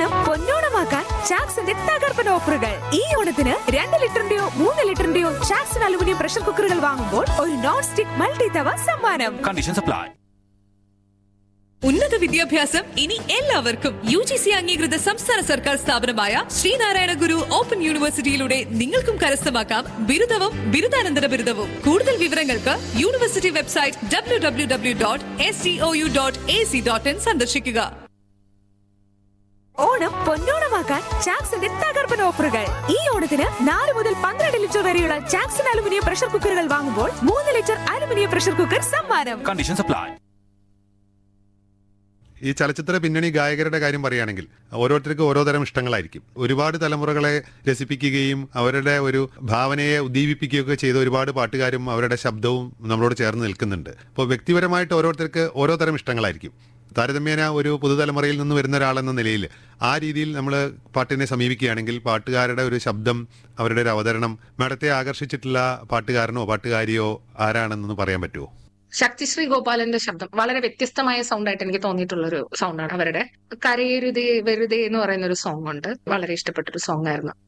ഓണം പൊന്നോണമാക്കാൻ ചാക്സിന്റെ തകർപ്പൻ ഓഫറുകൾ ഈ ഓണത്തിന് രണ്ട് ലിറ്ററിന്റെയോ മൂന്ന് ലിറ്ററിന്റെയോ ചാക്സൺ അലുമിനിയം പ്രഷർ കുക്കറുകൾ വാങ്ങുമ്പോൾ ഒരു നോൺ സ്റ്റിക് മൾട്ടി തവ സമ്മാനം Conditions apply. ഉന്നത വിദ്യാഭ്യാസം ഇനി എല്ലാവർക്കും യു ജി സി അംഗീകൃത സംസ്ഥാന സർക്കാർ സ്ഥാപനമായ ശ്രീനാരായണ ഗുരു ഓപ്പൺ യൂണിവേഴ്സിറ്റിയിലൂടെ നിങ്ങൾക്കും കരസ്ഥമാക്കാം ബിരുദവും ബിരുദാനന്തര ബിരുദവും കൂടുതൽ വിവരങ്ങൾക്ക് university website W W W dot S D O U dot A C dot in സന്ദർശിക്കുക ഓണം പൊന്നോണമാക്കാൻ ചാക്സിന്റെ തകർപ്പൻ ഓഫറുകൾ ഈ ഓണത്തിന് നാല് മുതൽ പന്ത്രണ്ട് ലിറ്റർ വരെയുള്ള ചാക്സൺ അലുമിനിയം പ്രഷർ കുക്കറുകൾ വാങ്ങുമ്പോൾ മൂന്ന് ലിറ്റർ അലുമിനിയം പ്രഷർ കുക്കർ സമ്മാനം Conditions apply. ഈ ചലച്ചിത്ര പിന്നണി ഗായകരുടെ കാര്യം പറയുകയാണെങ്കിൽ ഓരോരുത്തർക്കും ഓരോ തരം ഇഷ്ടങ്ങളായിരിക്കും ഒരുപാട് തലമുറകളെ രസിപ്പിക്കുകയും അവരുടെ ഒരു ഭാവനയെ ഉദ്ദീപിപ്പിക്കുകയൊക്കെ ചെയ്ത ഒരുപാട് പാട്ടുകാരും അവരുടെ ശബ്ദവും നമ്മളോട് ചേർന്ന് നിൽക്കുന്നുണ്ട് അപ്പോൾ വ്യക്തിപരമായിട്ട് ഓരോരുത്തർക്ക് ഓരോ തരം ഇഷ്ടങ്ങളായിരിക്കും താരതമ്യേന ഒരു പുതുതലമുറയിൽ നിന്ന് വരുന്ന ഒരാളെന്ന നിലയിൽ ആ രീതിയിൽ നമ്മൾ പാട്ടിനെ സമീപിക്കുകയാണെങ്കിൽ പാട്ടുകാരുടെ ഒരു ശബ്ദം അവരുടെ ഒരു അവതരണം മാഡത്തെ ആകർഷിച്ചിട്ടുള്ള പാട്ടുകാരനോ പാട്ടുകാരിയോ ആരാണെന്നൊന്ന് പറയാൻ പറ്റുമോ ശക്തിശ്രീ ഗോപാലന്റെ ശബ്ദം വളരെ വ്യത്യസ്തമായ സൗണ്ട് ആയിട്ട് എനിക്ക് തോന്നിയിട്ടുള്ള ഒരു സൗണ്ടാണ് അവരുടെ കരയരുതേ വെറുതെ എന്ന് പറയുന്ന ഒരു സോങ് ഉണ്ട് വളരെ ഇഷ്ടപ്പെട്ട ഒരു സോങ് ആയിരുന്നു